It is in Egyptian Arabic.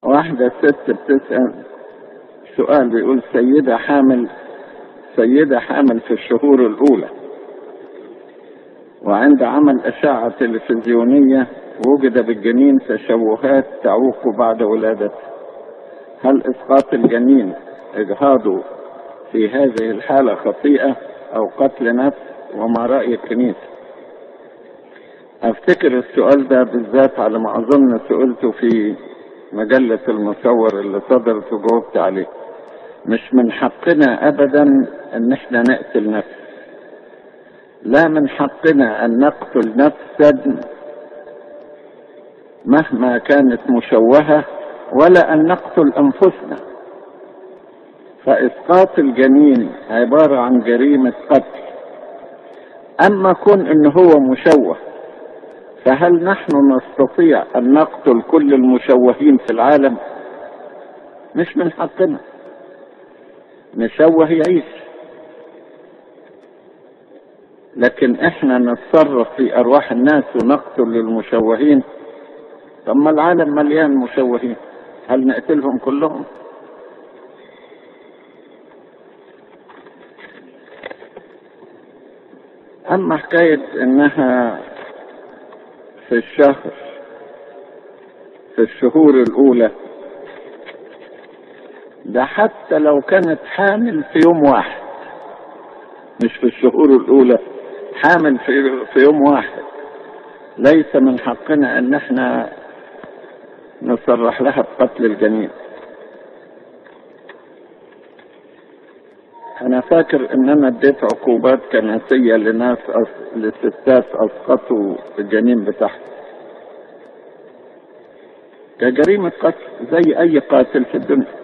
واحدة ست بتسأل سؤال بيقول سيدة حامل سيدة حامل في الشهور الأولى وعند عمل أشعة تلفزيونية وجد بالجنين تشوهات تعوق بعد ولادته هل إسقاط الجنين إجهاضه في هذه الحالة خطيئة أو قتل نفس وما رأي الكنيسة أفتكر السؤال ده بالذات على ما أظن سئلته في مجلة المصور اللي صدرت وجاوبت عليه مش من حقنا أبدا أن احنا نقتل نفس لا من حقنا أن نقتل نفسا مهما كانت مشوهة ولا أن نقتل أنفسنا فإسقاط الجنين عبارة عن جريمة قتل أما كون إن هو مشوه فهل نحن نستطيع أن نقتل كل المشوهين في العالم مش من حقنا نشوه يعيش لكن احنا نتصرف في ارواح الناس ونقتل المشوهين طب ما العالم مليان مشوهين هل نقتلهم كلهم اما حكاية انها في الشهر في الشهور الاولى ده حتى لو كانت حامل في يوم واحد مش في الشهور الاولى حامل في في يوم واحد ليس من حقنا ان احنا نصرح لها بقتل الجنين انا فاكر ان انا اديت عقوبات كنسية لناس أص... لستات اسقطوا الجنين بتاعهم كجريمة قتل زي اي قاتل في الدنيا